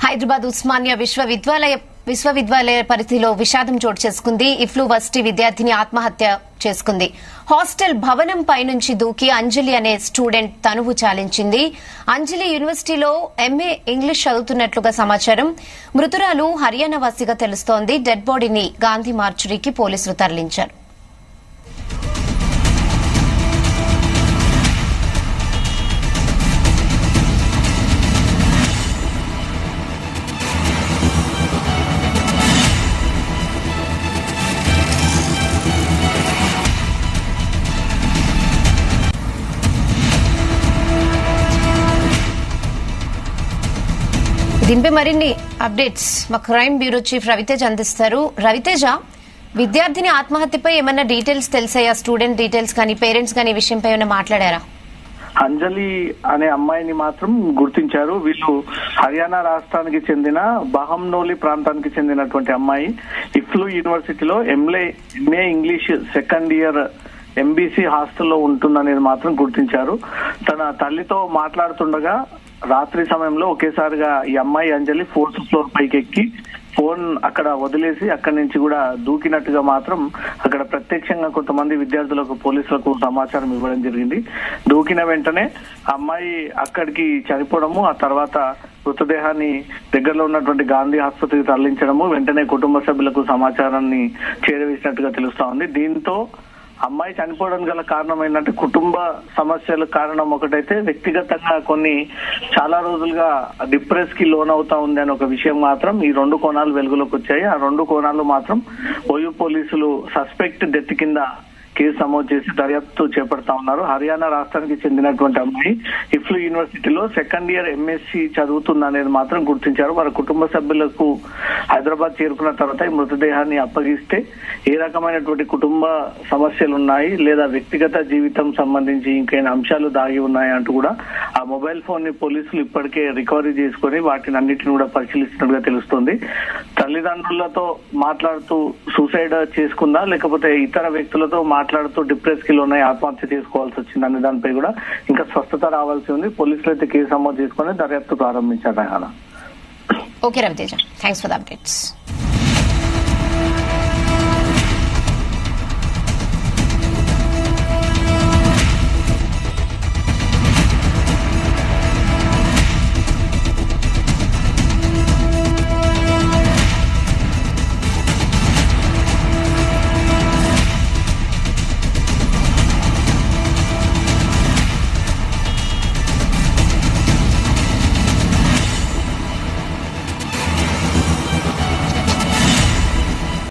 హైదరాబాద్ ఉస్మానియా విశ్వవిద్యాలయ విశ్వవిద్యాలయ పరిధిలో విషాదం చోటు చేసుకుంది ఇఫ్లు వర్సిటీ విద్యార్థిని ఆత్మహత్య చేసుకుంది హాస్టల్ భవనం పైనుంచి దూకి అంజలి అనే స్టూడెంట్ తనువు చాలించింది అంజలి యూనివర్సిటీలో ఎంఏ ఇంగ్లీష్ చదువుతున్నట్లుగా సమాచారం మృతురాలు హర్యానా వాసిగా తెలుస్తోంది డెడ్ బాడీని గాంధీ మార్చురీకి పోలీసులు తరలించారు దీనిపై మరిన్ని అప్డేట్స్ మా క్రైమ్ బ్యూరో చీఫ్ రవితేజ్ అందిస్తారు రవితేజ విద్యార్థిని ఆత్మహత్యపై ఏమన్నా డీటెయిల్స్ తెలిసాయా స్టూడెంట్ డీటెయిల్స్ కానీ పేరెంట్స్ కానీ ఈ విషయంపై ఏమైనా మాట్లాడారా అంజలి అనే అమ్మాయిని మాత్రం గుర్తించారు వీళ్ళు హర్యానా రాష్ట్రానికి చెందిన బహంనోలి ప్రాంతానికి చెందినటువంటి అమ్మాయి ఇఫ్లు యూనివర్సిటీలో MA MA English second year MBC హాస్టల్లో ఉంటుందనేది మాత్రం గుర్తించారు తన తల్లితో మాట్లాడుతుండగా రాత్రి సమయంలో ఒకేసారిగా ఈ అమ్మాయి అంజలి ఫోర్త్ ఫ్లోర్ పైకి ఎక్కి ఫోన్ అక్కడ వదిలేసి అక్కడి నుంచి కూడా దూకినట్టుగా మాత్రం అక్కడ ప్రత్యక్షంగా కొంతమంది విద్యార్థులకు పోలీసులకు సమాచారం ఇవ్వడం జరిగింది దూకిన వెంటనే ఆ అమ్మాయి అక్కడికి చనిపోవడము ఆ తర్వాత మృతదేహాన్ని దగ్గరలో ఉన్నటువంటి గాంధీ ఆసుపత్రికి తరలించడము వెంటనే కుటుంబ సభ్యులకు సమాచారాన్ని చేరవేసినట్టుగా తెలుస్తా ఉంది దీంతో అమ్మాయి చనిపోవడానికి గల కారణం ఏంటంటే కుటుంబ సమస్యల కారణం ఒకటైతే వ్యక్తిగతంగా కొన్ని చాలా రోజులుగా డిప్రెస్ కి లోన్ అవుతా ఉంది అని ఒక విషయం మాత్రం ఈ రెండు కోణాలు వెలుగులోకి వచ్చాయి ఆ రెండు కోణాలు మాత్రం ఓయూ పోలీసులు సస్పెక్ట్ డెత్ కింద కేసు నమోదు చేసి దర్యాప్తు చేపడతా ఉన్నారు హర్యానా రాష్ట్రానికి చెందినటువంటి అమ్మాయి ఇఫ్లు యూనివర్సిటీలో సెకండ్ ఇయర్ ఎంఎస్సి చదువుతుంది అనేది మాత్రం గుర్తించారు వారి కుటుంబ సభ్యులకు హైదరాబాద్ చేరుకున్న తర్వాత ఈ మృతదేహాన్ని అప్పగిస్తే ఏ రకమైనటువంటి కుటుంబ సమస్యలు ఉన్నాయి లేదా వ్యక్తిగత జీవితం సంబంధించి ఇంకైనా అంశాలు దాగి ఉన్నాయి అంటూ కూడా ఆ మొబైల్ ఫోన్ ని పోలీసులు ఇప్పటికే రికవరీ చేసుకుని వాటిని అన్నిటిని కూడా పరిశీలిస్తున్నట్టుగా తెలుస్తుంది తల్లిదండ్రులతో మాట్లాడుతూ సూసైడ్ చేసుకుందా లేకపోతే ఇతర వ్యక్తులతో మాట్లాడుతూ డిప్రెస్ కి లోనై ఆత్మహత్య చేసుకోవాల్సి వచ్చింది అనే దానిపై కూడా ఇంకా స్పష్టత రావాల్సి ఉంది పోలీసులు అయితే కేసు నమోదు చేసుకుని దర్యాప్తు ప్రారంభించారు ఆయన okay Raviteja thanks for the updates